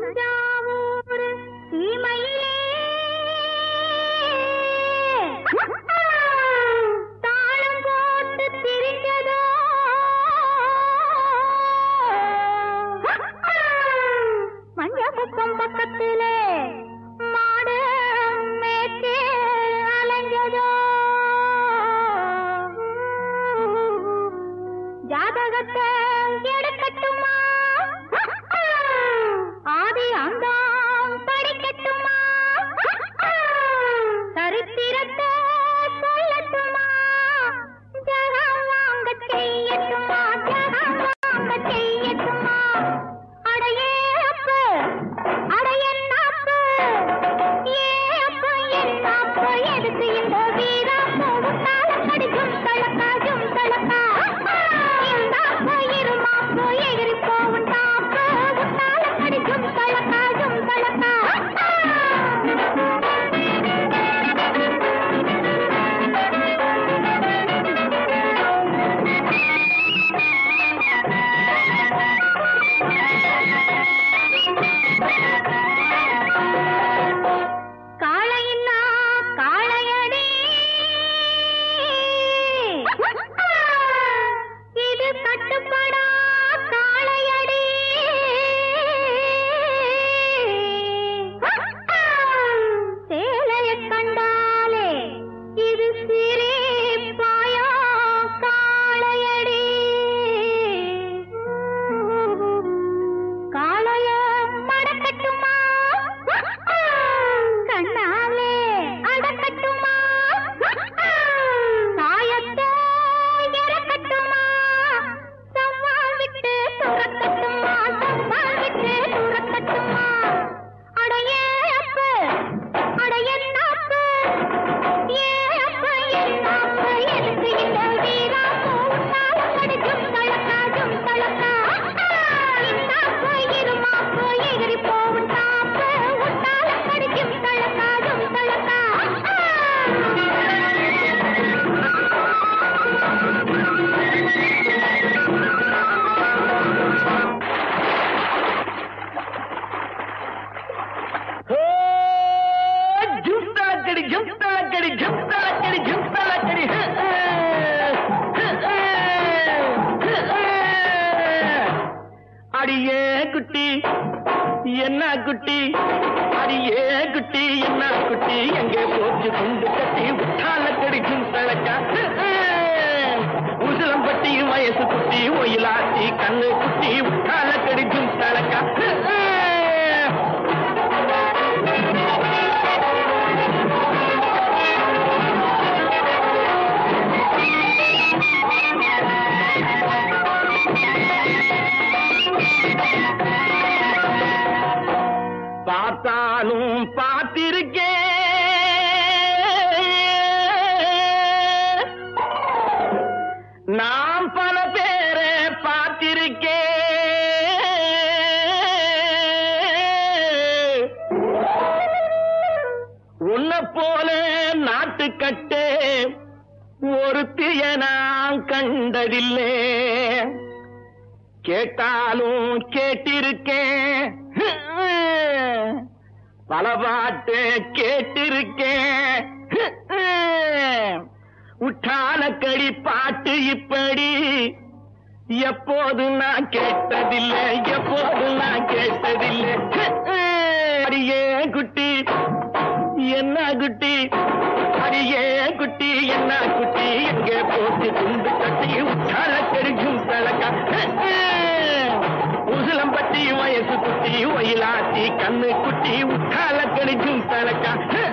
தஞ்சாவூர் சீமையிலே தாளம் போட்டு திரிஞ்சதோ மஞ்சமுக்கம் பக்கத்திலே மாடு மேய்ச்சி அலைஞ்சதோ ஜாதகத்தை எடுக்கட்டுமா ஆதி அங்கம் படிக்கட்டுமா சரித்திரத்தை சொல்லட்டுமா ஜகம் வாங்க செய்யட்டுமா ஜகம் வாங்க செய்யட்டுமா அடையே அப்பு அடையன்னாப்பு ஏப்பு என்னாப்பு எதுக்கு இந்த வீராப்பு உன்னால கடிக்கும் தளக்கா ஜும் தளக்கா இந்தாப்பு இருமாப்பு எகிரி போவும் தாப்பு உன்னால கடிக்கும் தளக்கா ஜும் தளக்கா காளையில்லா காளையடி இது கட்டுப்படா காளையடி சேலைய கண்டாலே இது சிரிப்பாயோ காளையடி காளைய மடக்கட்டுமா கண்ணாலே அடக்கட்டுமா சாயத்தை இறக்கட்டுமா சம்மால் விட்டு துறக்கட்டுமா சம்மால் விட்டு துறக்கட்டுமா அடையே அப்பு அடைய நாப்பு ஏ அப்பு என் நாப்பு எதுக்கு இந்த வீராப்பு உன்னால கடிக்கும் தளக்கா ஜும் தளக்கா இன்னாப்பு இருமாப்பு எகிரி போவும் தாப்பு உன்னால கடிக்கும் தளக்கா ஜும் தளக்கா ஜும் தலக்கடி ஜும் தலக்கடி ஜும் தலக்கடி ஜும் தலக்கடி அடியே குட்டி என்ன குட்டி அடியே குட்டி என்ன குட்டி எங்கே போச்சு குண்டு கட்டி உட்டால கடிக்கும் தலக்கா உசிலம்பட்டி வயசு குட்டி ஒயிலாச்சி கண்ணு குட்டி உட்டால கடிக்கும் தலக்கா பார்த்தாலும் பார்த்திருக்கேன் நாம் பல பேரை பார்த்திருக்கேன் உன்னை போல நாட்டுக்கட்டே ஒருத்திய நான் கண்டதில்லை கேட்டாலும் கேட்டிருக்கேன் பல பாட்டு கேட்டிருக்கேன் உற்றாலக்கடி பாட்டு இப்படி எப்போது நான் கேட்டதில்லை எப்போது நான் கேட்டதில்லை அடியே குட்டி என்ன குட்டி அடியே குட்டி என்ன குட்டி எங்கே போச்சு துண்டு கட்டி உற்றால கெடுக்கும் தலக்கா உசிலம்பட்டி வயசு குட்டி ஒயிலாச்சி கண்ணு குட்டி உற்றால கெடுக்கும் தலக்கா